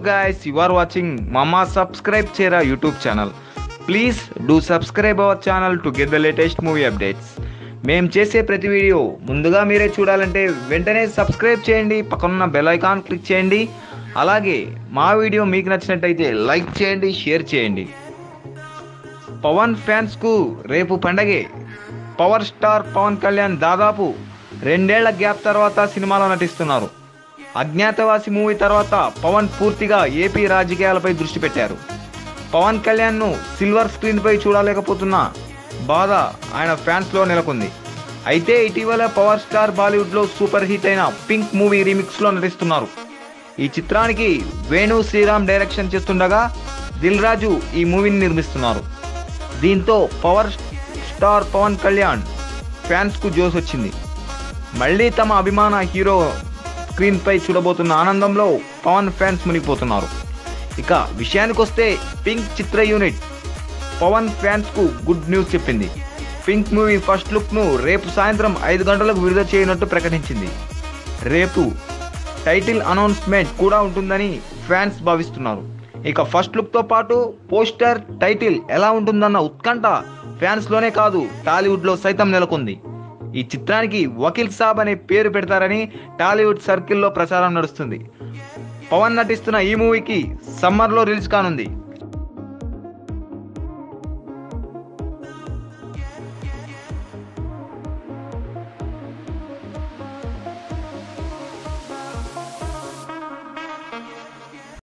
guys you are watching mama subscribe chera youtube channel please do subscribe our channel to get the latest movie updates మేము చేసే ప్రతి video ముందుగా మీరే చూడాలంటే వెంటనే సబ్స్క్రైబ్ చేయండి పక్కనున్న బెల్ ఐకాన్ క్లిక్ చేయండి అలాగే మా వీడియో మీకు నచ్చినట్టయితే లైక్ చేయండి షేర్ చేయండి పవన్ ఫ్యాన్స్కు రేపు పండగే పవర్ స్టార్ పవన్ కళ్యాణ్ దాదాపు రెండేళ్ల గ్యాప్ తర్వాత సినిమాలో నటిస్తున్నారు అజ్ఞాతవాసి మూవీ తర్వాత పవన్ పూర్తిగా ఏపీ రాజకీయాలపై దృష్టి పెట్టారు పవన్ కళ్యాణ్ను సిల్వర్ స్క్రీన్పై చూడలేకపోతున్న బాధ ఆయన ఫ్యాన్స్లో నెలకొంది అయితే ఇటీవల పవర్ స్టార్ బాలీవుడ్లో సూపర్ హిట్ అయిన పింక్ మూవీ రీమిక్స్లో నటిస్తున్నారు ఈ చిత్రానికి వేణు శ్రీరామ్ డైరెక్షన్ చేస్తుండగా దిల్ రాజు ఈ మూవీని నిర్మిస్తున్నారు దీంతో పవర్ స్టార్ పవన్ కళ్యాణ్ ఫ్యాన్స్కు జోస్ వచ్చింది మళ్ళీ తమ అభిమాన హీరో స్క్రీన్పై చూడబోతున్న ఆనందంలో పవన్ ఫ్యాన్స్ మునిగిపోతున్నారు ఇక విషయానికి వస్తే పింక్ చిత్ర యూనిట్ పవన్ ఫ్యాన్స్కు గుడ్ న్యూస్ చెప్పింది పింక్ మూవీ ఫస్ట్ లుక్ను రేపు సాయంత్రం ఐదు గంటలకు విడుదల చేయనున్నట్టు ప్రకటించింది రేపు టైటిల్ అనౌన్స్మెంట్ కూడా ఉంటుందని ఫ్యాన్స్ భావిస్తున్నారు ఇక ఫస్ట్ లుక్తో పాటు పోస్టర్ టైటిల్ ఎలా ఉంటుందన్న ఉత్కంఠ ఫ్యాన్స్లోనే కాదు టాలీవుడ్లో సైతం నెలకొంది ఈ చిత్రానికి వకీల్ సాబ్ అనే పేరు పెడతారని టాలీవుడ్ సర్కిల్లో ప్రచారం నడుస్తుంది పవన్ నటిస్తున్న ఈ మూవీకి సమ్మర్లో రిలీజ్ కానుంది